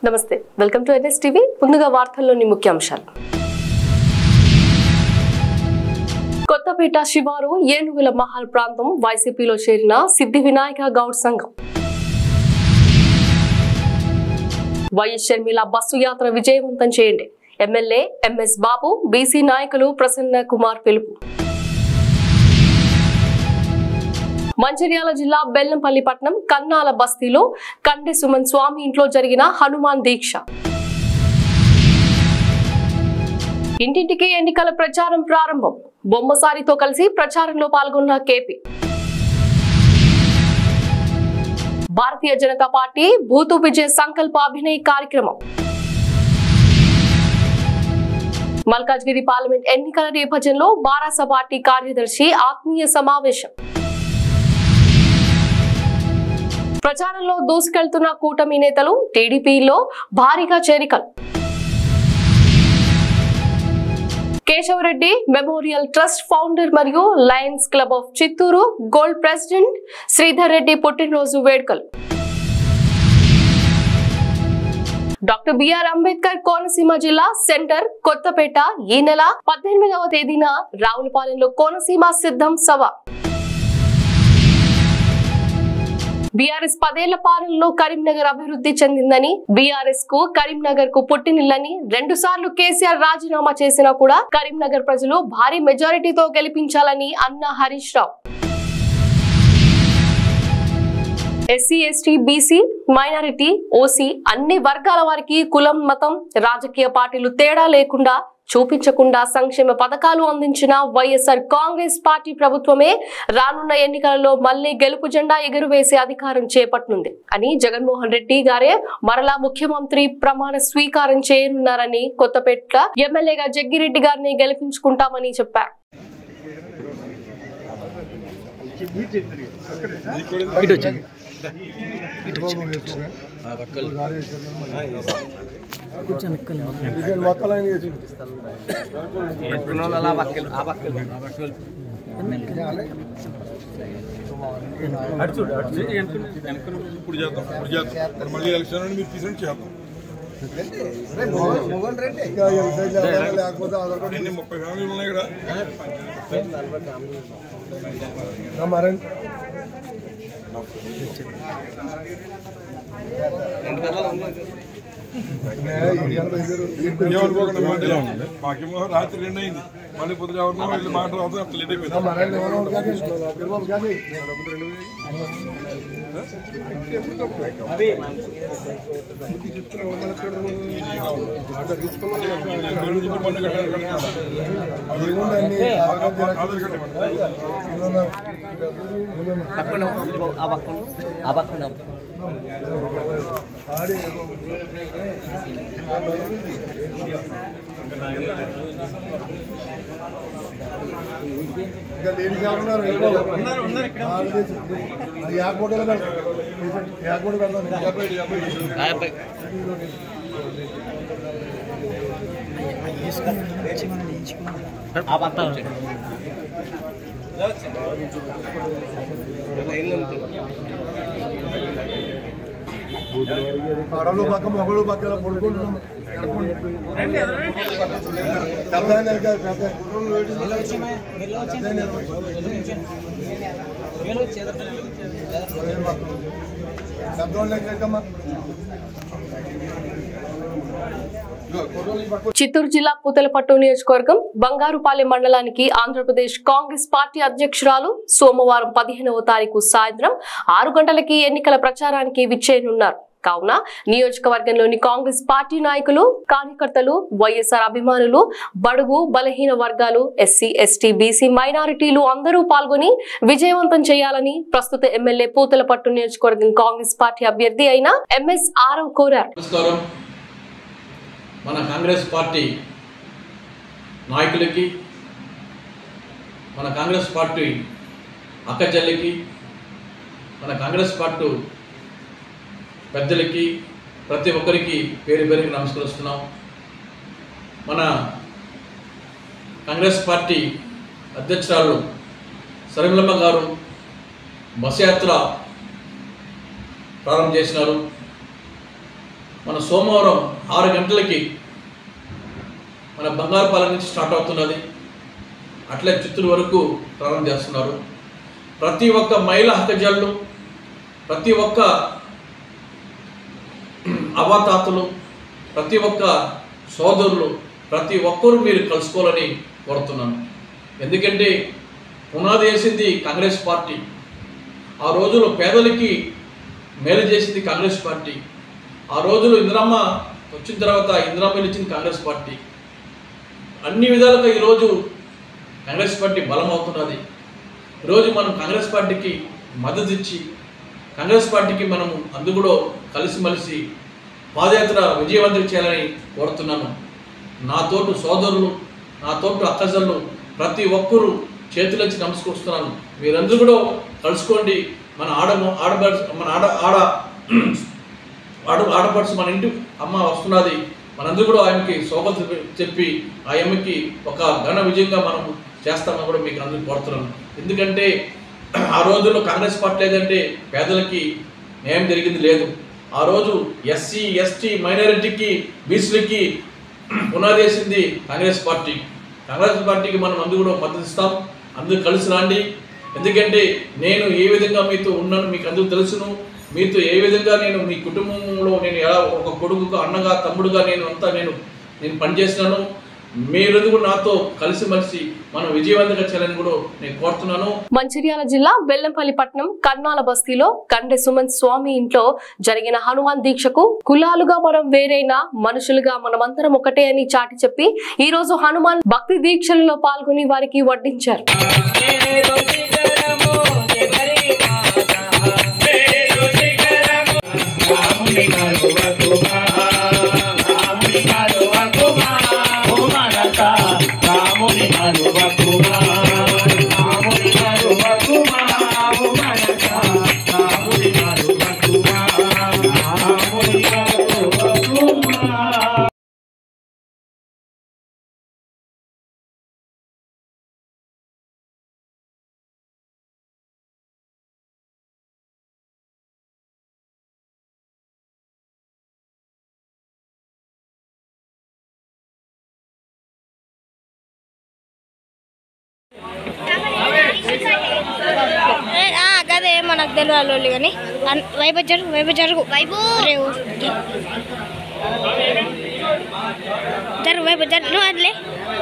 నమస్తే welcome to NS TV ముందుగా వార్తల్లోని ముఖ్యాంశాలు కొత్తపేట శివారు ఏనుగుల మహల్ ప్రాంతం వైసీపీలో చేరిన సిద్ధి వినాయక గౌడ్ సంఘం వైఎస్ షర్మిల బస్సు యాత్ర విజయవంతం చేయండి ఎమ్మెల్యే ఎంఎస్ బాబు బీసీ నాయకులు ప్రసన్న కుమార్ పిలుపు మంచిర్యాల జిల్లా బెల్లంపల్లి పట్టణం కన్నాల బస్తీలో కండె సుమన్ స్వామి ఇంట్లో జరిగిన హనుమాన్ దీక్ష ఇంటింటికి ఎన్నికల ప్రచారం ప్రారంభం బొమ్మసారితో కలిసి ప్రచారంలో పాల్గొన్న కేపీ భారతీయ జనతా పార్టీ భూతు విజయ సంకల్ప అభినయ కార్యక్రమం మల్కాజ్గిరి పార్లమెంట్ ఎన్నికల నేపథ్యంలో బారాస పార్టీ కార్యదర్శి ఆత్మీయ సమావేశం ప్రచారంలో దూసుకెళ్తున్న కూటమి నేతలు టీడీపీలో భారీగా చేరికలు కేశవరెడ్డి మెమోరియల్ ట్రస్ట్ ఫౌండర్ మరియు lions club of Chittoor gold president Sridhar Reddy పుట్టినరోజు వేడుకలు డాక్టర్ బిఆర్ అంబేద్కర్ కోనసీమ జిల్లా సెంటర్ కొత్తపేట ఈ నెల పద్దెనిమిదవ తేదీన రావులపాలెంలో కోనసీమ సిద్ధం సభ బీఆర్ఎస్ పదేళ్ల పాలనలో కరీంనగర్ అభివృద్ధి చెందిందని బీఆర్ఎస్ కు కరీంనగర్ కు పుట్టినిల్లని రెండు సార్లు కేసీఆర్ రాజీనామా చేసినా కూడా కరీంనగర్ ప్రజలు భారీ మెజారిటీతో గెలిపించాలని అన్న Harish Rao SC ST BC minority OC అన్ని వర్గాల వారికి కులం మతం రాజకీయ పార్టీలు తేడా లేకుండా చూపించకుండా సంక్షేమ పథకాలు అందించిన వైఎస్ఆర్ కాంగ్రెస్ పార్టీ ప్రభుత్వమే రానున్న ఎన్నికలలో మళ్లీ గెలుపు జెండా ఎగురవేసే అధికారం చేపట్టనుంది అని జగన్మోహన్ రెడ్డి గారే మరలా ముఖ్యమంత్రి ప్రమాణ స్వీకారం చేయనున్నారని కొత్తపేట ఎమ్మెల్యేగా జగ్గిరెడ్డి గారిని గెలిపించుకుంటామని చెప్పారు ఇటు వచ్చింది ఇప్పుడు చేద్దాం ఇప్పుడు చేద్దాం మరి మళ్ళీ ఎలక్షన్ అని మీరు తీసుకొని చేద్దాం ఎన్ని ముప్పై ఫ్యామిలీలు ఉన్నాయి ఇక్కడ ఏమనుకోకుండా మధ్యలో మాకేమో రాత్రి రెండు అయింది మళ్ళీ పొద్దున ఎవరినో వెళ్ళి మాట రాదు అట్లా లేట్ అయిపోయింది పన్ను కట్టాలి ఆధార్ కట్టమంటారు పక్కన ఆ పక్కన ఆ పక్కన యాభై ఆ పక్కన వచ్చేయండి. ఆడలు పక్క మొగలు పక్క ఇలా పడుకుంటున్నాం పెద్ద ఆయన కాదు, పెద్ద పెద్దోళ్ళు ఎక్కడమ్మా చిత్తూరు జిల్లా పూతలపట్టు నియోజకవర్గం బంగారుపాలెం మండలానికి ఆంధ్రప్రదేశ్ కాంగ్రెస్ పార్టీ అధ్యక్షురాలు సోమవారం పదిహేనవ తారీఖు సాయంత్రం ఆరు గంటలకి ఎన్నికల ప్రచారానికి విచ్చేయనున్నారు కావున నియోజకవర్గంలోని కాంగ్రెస్ పార్టీ నాయకులు కార్యకర్తలు వైఎస్ఆర్ అభిమానులు బడుగు బలహీన వర్గాలు ఎస్సీ ఎస్టీ బీసీ మైనారిటీలు అందరూ పాల్గొని విజయవంతం చేయాలని ప్రస్తుత ఎమ్మెల్యే పూతలపట్టు నియోజకవర్గం కాంగ్రెస్ పార్టీ అభ్యర్థి అయిన ఎంఎస్ ఆరవ్ కోరారు నమస్కారం మన కాంగ్రెస్ పార్టీ నాయకులకి మన కాంగ్రెస్ పార్టీ అక్క చెల్లికి మన కాంగ్రెస్ పార్టీ పెద్దలకి ప్రతి ఒక్కరికి పేరు పేరుకి నమస్కరిస్తున్నాం మన కాంగ్రెస్ పార్టీ అధ్యక్షురాలు సరిమలమ్మ గారు బస్ యాత్ర ప్రారంభం చేసినారు మన సోమవారం ఆరు గంటలకి మన బంగారుపాలెం నుంచి స్టార్ట్ అవుతున్నది అట్లే చిత్తూరు వరకు ప్రారంభం చేస్తున్నారు ప్రతి ఒక్క మహిళా హకజాళ్ళు ప్రతి ఒక్క అవాతాతలు ప్రతి ఒక్క సోదరులు ప్రతి ఒక్కరూ మీరు కలుసుకోవాలని కోరుతున్నాను ఎందుకంటే పునాది వేసింది కాంగ్రెస్ పార్టీ ఆ రోజులో పేదలకి మేలు చేసింది కాంగ్రెస్ పార్టీ ఆ రోజులు ఇందిరమ్మ వచ్చిన తర్వాత ఇందిరమ్మ ఇచ్చింది కాంగ్రెస్ పార్టీ అన్ని విధాలుగా ఈరోజు కాంగ్రెస్ పార్టీ బలం అవుతున్నది ఈరోజు మనం కాంగ్రెస్ పార్టీకి మద్దతు ఇచ్చి కాంగ్రెస్ పార్టీకి మనము అందులో కలిసిమెలిసి పాదయాత్ర విజయవంతం చేయాలని కోరుతున్నాను నా తోటి సోదరులు నా తోటి అక్కజల్లు ప్రతి ఒక్కరూ చేతులెచ్చి నమస్కరిస్తున్నాను మీరందరూ కూడా కలుసుకోండి మన ఆడ ఆడబడి మన ఆడ ఆడ ఆడ ఆడపడుచు మన ఇంటి అమ్మ వస్తున్నది మనందరూ కూడా ఆయనకి శోభలు చెప్పి ఆ అమ్మకి ఒక ఘన విజయంగా మనం చేస్తామని కూడా మీకు అందరూ కోరుతున్నాను ఎందుకంటే ఆ రోజుల్లో కాంగ్రెస్ పార్టీ లేదంటే పేదలకి న్యాయం జరిగింది లేదు ఆ రోజు ఎస్సీ ఎస్టీ మైనారిటీకి బీసీలకి పునాది వేసింది కాంగ్రెస్ పార్టీ కాంగ్రెస్ పార్టీకి మనం అందరూ కూడా మద్దతు ఇస్తాం అందరూ కలిసి రాండి ఎందుకంటే నేను ఏ విధంగా మీతో ఉన్నాను మీకు అందరూ తెలుసును మీతో ఏ విధంగా నేను మీ కుటుంబంలో నేను ఎలా ఒక కొడుకుగా అన్నగా తమ్ముడుగా నేను అంతా నేను నేను పనిచేసినాను మీరందరూ నాతో కలిసిమెలిసి మనం విజయవంతంగా చేయాలని కూడా నేను కోరుతున్నాను మంచిర్యాల జిల్లా బెల్లంపల్లి పట్నం కన్నాల బస్తీలో కండె సుమన్ స్వామి ఇంట్లో జరిగిన హనుమాన్ దీక్షకు కులాలుగా మనం వేరైనా మనుషులుగా మనమందరం ఒకటే అని చాటి చెప్పి ఈ రోజు హనుమాన్ భక్తి దీక్షలలో పాల్గొని వారికి వడ్డించారు ఏ, ఆ, గదే మనకు తెలియాలి కానీ అన్- వైపు జరుగు వైపు జరుగు వైపు రేవు జరుగు వైపు జరుగు నువ్వు అదిలే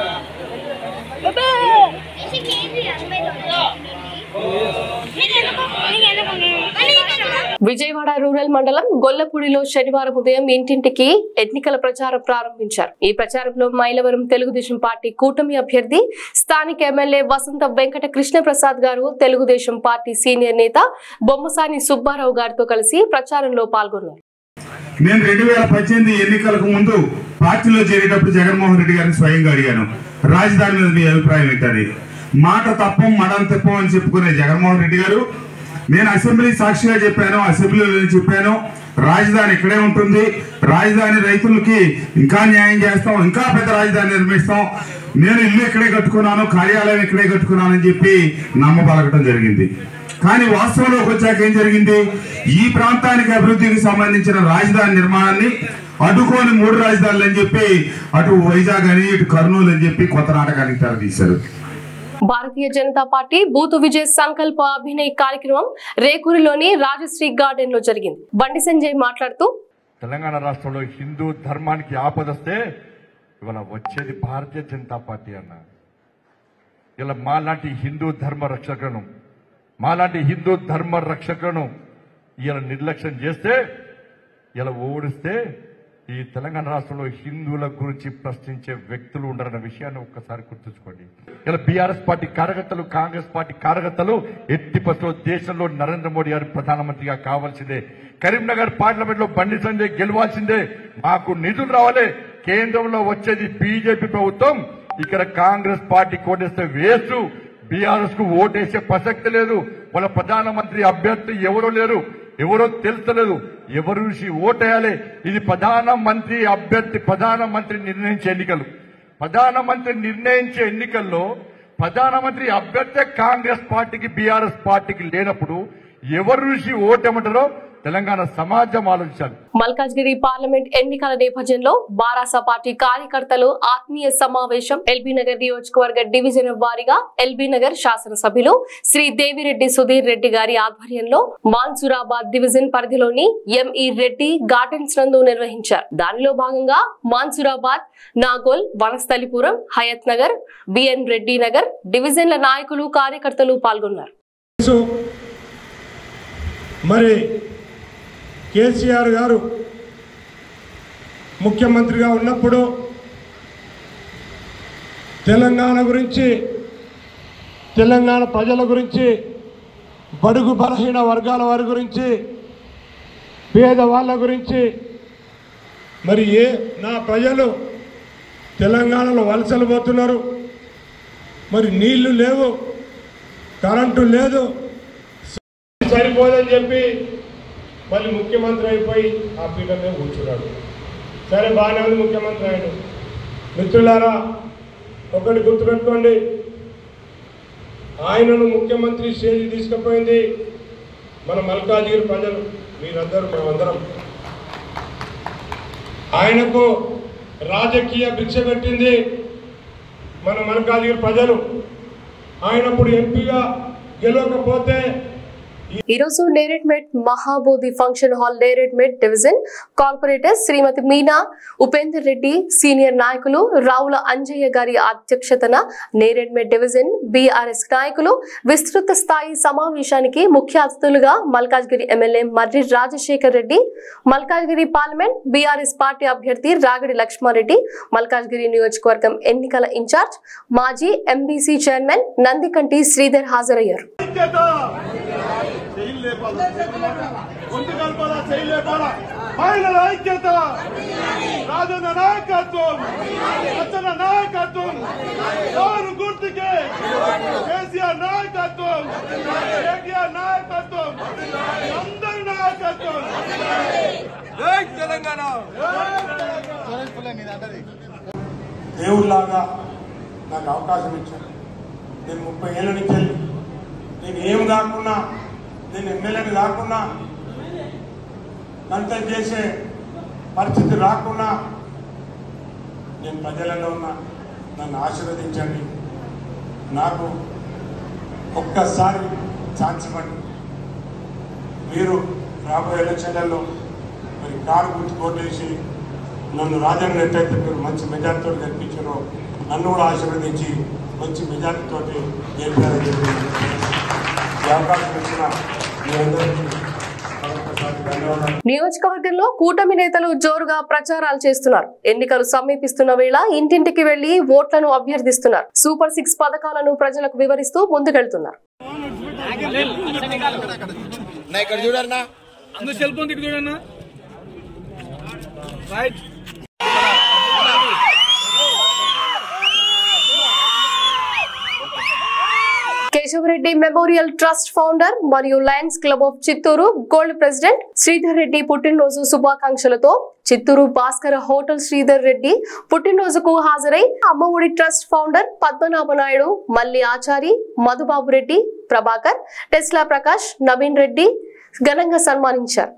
విజయవాడ రూరల్ మండలం గొల్లపూడిలో శనివారం ఉదయం ఇంటింటికి ఎన్నికల ప్రచారం ప్రారంభించారు ఈ ప్రచారంలో మైలవరం తెలుగుదేశం పార్టీ కూటమి అభ్యర్థి స్థానిక MLA Vasantha Venkata Krishna Prasad garu Telugu Desam party senior నేత బొమ్మసాని సుబ్బారావు గారితో కలిసి ప్రచారంలో పాల్గొన్నారు నేను రెండు వేల పద్దెనిమిది ఎన్నికలకు ముందు పార్టీలో చేరేటప్పుడు జగన్మోహన్ రెడ్డి గారిని స్వయంగా అడిగాను రాజధాని మీద మీ అభిప్రాయం ఏంటని మాట తప్పం మడం తెప్పం అని చెప్పుకునే జగన్మోహన్ రెడ్డి గారు నేను అసెంబ్లీ సాక్షిగా చెప్పాను అసెంబ్లీలో చెప్పాను రాజధాని ఇక్కడే ఉంటుంది రాజధాని రైతులకి ఇంకా న్యాయం చేస్తాం ఇంకా పెద్ద రాజధాని నిర్మిస్తాం నేను ఇల్లు ఇక్కడే కట్టుకున్నాను కార్యాలయం ఇక్కడే కట్టుకున్నానని చెప్పి నమ్మబలగటం జరిగింది కానీ వాస్తవంలోకి వచ్చాక ఏం జరిగింది ఈ ప్రాంతానికి అభివృద్ధికి సంబంధించిన రాజధాని నిర్మాణాన్ని అడ్డుకోని మూడు రాజధానులు అని చెప్పి అటు వైజాగ్ అని ఇటు కర్నూలు అని చెప్పి కొత్త నాటకానికి తెరదీశారు భారతీయ జనతా పార్టీ బూతు విజయ్ సంకల్ప అభినయ్ కార్యక్రమం రేకూరిలోని రాజశ్రీ గార్డెన్ లో జరిగింది బండి సంజయ్ మాట్లాడుతూ తెలంగాణ రాష్ట్రంలో హిందూ ధర్మానికి ఆపదొస్తే ఇవాళ వచ్చేది భారతీయ జనతా పార్టీ అన్న ఇలా మాలాంటి హిందూ ధర్మ రక్షకులను మాలాంటి హిందూ ధర్మ రక్షకులను ఇలా నిర్లక్ష్యం చేస్తే ఇలా ఓడిస్తే ఈ తెలంగాణ రాష్ట్రంలో హిందువుల గురించి ప్రశ్నించే వ్యక్తులు ఉండరన్న విషయాన్ని ఒక్కసారి గుర్తుంచుకోండి ఇలా బీఆర్ఎస్ పార్టీ కార్యకర్తలు కాంగ్రెస్ పార్టీ కార్యకర్తలు ఎట్టి పరిస్థితుల్లో దేశంలో నరేంద్ర మోడీ గారు ప్రధానమంత్రిగా కావాల్సిందే కరీంనగర్ పార్లమెంట్ లో బండి సంజయ్ గెలవాల్సిందే మాకు నిధులు రావాలి కేంద్రంలో వచ్చేది బీజేపీ ప్రభుత్వం ఇక్కడ కాంగ్రెస్ పార్టీ కోటేస్తే వేస్తూ బీఆర్ఎస్ కు ఓటేసే ప్రసక్తి లేదు వాళ్ళ ప్రధానమంత్రి అభ్యర్థి ఎవరో లేరు ఎవరో తెలుస్తలేదు ఎవరు చూసి ఓటేయాలి ఇది ప్రధానమంత్రి అభ్యర్థి ప్రధానమంత్రి నిర్ణయించే ఎన్నికలు ప్రధానమంత్రి నిర్ణయించే ఎన్నికల్లో ప్రధానమంత్రి అభ్యర్థి కాంగ్రెస్ పార్టీకి బీఆర్ఎస్ పార్టీకి లేనప్పుడు ఎవరు చూసి ఓటేమంటారో తెలంగాణ సమాజం ఆలోచించాలి మల్కాజ్గిరి పార్లమెంట్ ఎన్నికల నేపథ్యంలో బారాస పార్టీ కార్యకర్తలు ఆత్మీయ సమావేశం ఎల్బీ నగర్ నియోజకవర్గ డివిజన్ వారీగా ఎల్బీ నగర్ శాసనసభ్యులు శ్రీ దేవిరెడ్డి సుధీర్ రెడ్డి గారి ఆధ్వర్యంలో మాన్సూరాబాద్ డివిజన్ పరిధిలోని ఎంఈ రెడ్డి గార్డెన్స్ నందు నిర్వహించారు దానిలో భాగంగా మాన్సూరాబాద్ నాగోల్ వనస్థలిపురం హయత్ నగర్ బిఎన్ రెడ్డి నగర్ డివిజన్ల నాయకులు కార్యకర్తలు పాల్గొన్నారు తెలుసు. మరి కేసీఆర్ గారు ముఖ్యమంత్రిగా ఉన్నప్పుడు తెలంగాణ గురించి తెలంగాణ ప్రజల గురించి బడుగు బలహీన వర్గాల వారి గురించి పేదవాళ్ళ గురించి మరి ఏ నా ప్రజలు తెలంగాణలో వలసలు పోతున్నారు మరి నీళ్లు లేవు కరెంటు లేదు సరిపోదని చెప్పి మళ్ళీ ముఖ్యమంత్రి అయిపోయి ఆ పీఠం మీద కూర్చున్నాడు సరే బాగానే ఉంది ముఖ్యమంత్రి ఆయన మిత్రులారా ఒకటి గుర్తుపెట్టుకోండి ఆయనను ముఖ్యమంత్రి స్టేజ్ తీసుకుపోయింది మన మల్కాజ్గిరి ప్రజలు మీరందరూ మేమందరం ఆయనకు రాజకీయ భిక్ష పెట్టింది మన మల్కాజ్గిరి ప్రజలు ఆయన ఇప్పుడు ఎంపీగా గెలవకపోతే ఈ రోజు Neredmet Mahabodhi function hall Neredmet division corporator Srimati Meena Upender Reddy senior నాయకులు రావుల అంజయ్య గారి అధ్యక్షతన నేరేడ్మెట్ డివిజన్ బీఆర్ఎస్ నాయకులు విస్తృత స్థాయి సమావేశానికి ముఖ్య అతిథులుగా Malkajgiri MLA Marri Rajasekhar Reddy Malkajgiri parliament BRS party అభ్యర్థి రాగడి లక్ష్మారెడ్డి మల్కాజ్గిరి నియోజకవర్గం ఎన్నికల ఇన్ఛార్జ్ మాజీ ఎంబీసీ చైర్మన్ నందికంటి శ్రీధర్ హాజరయ్యారు మహిళల ఐక్యత రాజన్న నాయకత్వం అచ్చన నాయకత్వం ఎవరు గుర్తుకే కేసీఆర్ నాయకత్వం కేటీఆర్ నాయకత్వం అందరి నాయకత్వం జై తెలంగాణ దేవుడిలాగా నాకు అవకాశం ఇచ్చారు నేను ముప్పై ఏళ్ళ నుంచి వెళ్ళి నేను ఏం కాకున్నా నేను ఎమ్మెల్యేని కాకున్నా కంటెంట్ చేసే పరిస్థితి రాకున్నా నేను ప్రజలలో ఉన్నా నన్ను ఆశీర్వదించండి నాకు ఒక్కసారి ఛాన్స్ ఇవ్వండి మీరు రాబోయే ఎలక్షన్లలో మరి కారు గుర్తు కోటేసి నన్ను రాజన్న ఎట్టయితే మీరు మంచి మెజార్టీతో గెలిపించారో నన్ను కూడా ఆశీర్వదించి మంచి మెజార్టీతో గెలిపారని చెప్పి ఈ అవకాశం ఇచ్చిన మీ అందరికీ మరొకసారి ధన్యవాదాలు నియోజకవర్గంలో కూటమి నేతలు జోరుగా ప్రచారాలు చేస్తున్నారు ఎన్నికలు సమీపిస్తున్న వేళ ఇంటింటికి వెళ్లి ఓట్లను అభ్యర్థిస్తున్నారు సూపర్ సిక్స్ పథకాలను ప్రజలకు వివరిస్తూ ముందుకెళ్తున్నారు కేశవరెడ్డి మెమోరియల్ ట్రస్ట్ ఫౌండర్ మరియు lions club of Chittoor gold president Sridhar Reddy పుట్టినరోజు శుభాకాంక్షలతో చిత్తూరు భాస్కర హోటల్ శ్రీధర్ రెడ్డి పుట్టినరోజుకు హాజరై Amma Vodi trust founder Padmanabha Naidu Malli Achari Madhubabu Reddy Prabhakar Tesla Prakash Naveen Reddy ఘనంగా సన్మానించారు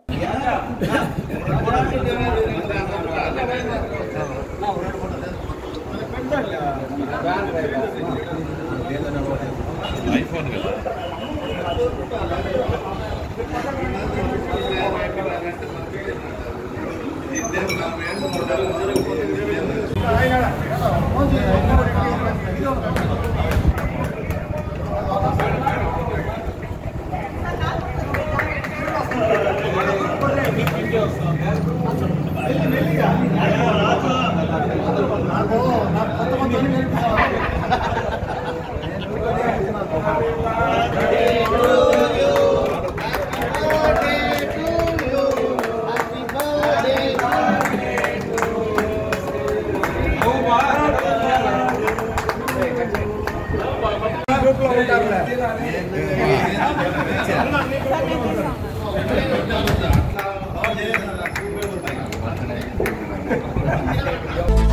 ¡Vamos!